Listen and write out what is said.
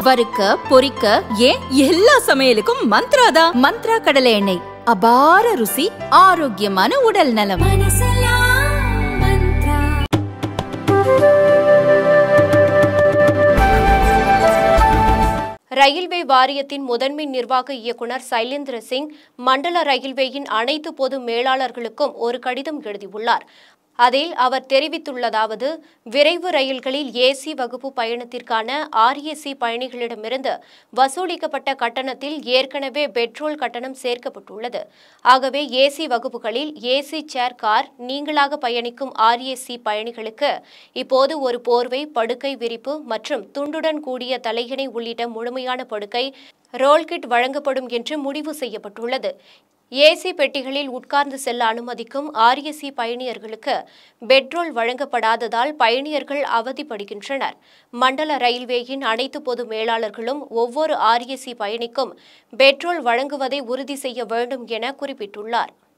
வறுக்க பொரிக்க ஏன் எல்லா சமையலுக்கும் மந்த்ரா தான் மந்த்ரா கடலை எண்ணெய் அபார ருசி ஆரோக்கியமான உடல் நலம் ரயில்வே வாரியத்தின் முதன்மை நிர்வாக இயக்குனர் சைலேந்திர சிங் மண்டல ரயில்வேயின் அனைத்து பொது மேலாளர்களுக்கும் ஒரு கடிதம் எழுதியுள்ளார் அதில் அவர் தெரிவித்துள்ளதாவது விரைவு ரயில்களில் ஏசி வகுப்பு பயணத்திற்கான ஆர்ஏசி பயணிகளிடமிருந்து வசூலிக்கப்பட்ட கட்டணத்தில் ஏற்கனவே பெட்ரோல் கட்டணம் சேர்க்கப்பட்டுள்ளது ஆகவே ஏசி வகுப்புகளில் ஏசி சேர் கார் நீங்களாக பயணிக்கும் ஆர்ஏசி பயணிகளுக்கு இப்போது ஒரு போர்வை படுக்கை விரிப்பு மற்றும் துண்டுடன் கூடிய தலையணை உள்ளிட்ட முழுமையான படுக்கை ரோல்கிட் வழங்கப்படும் என்று முடிவு செய்யப்பட்டுள்ளது ஏசி பெட்டிகளில் உட்கார்ந்து செல்ல அனுமதிக்கும் ஆர்எஸ்சி பயணியர்களுக்கு பெட்ரோல் வழங்கப்படாததால் பயணியர்கள் அவதிப்படுகின்றனர் மண்டல ரயில்வேயின் அனைத்து பொது மேலாளர்களும் ஒவ்வொரு ஆர்எஸ்சி பயணிக்கும் பெட்ரோல் வழங்குவதை உறுதி செய்ய வேண்டும் என குறிப்பிட்டுள்ளார்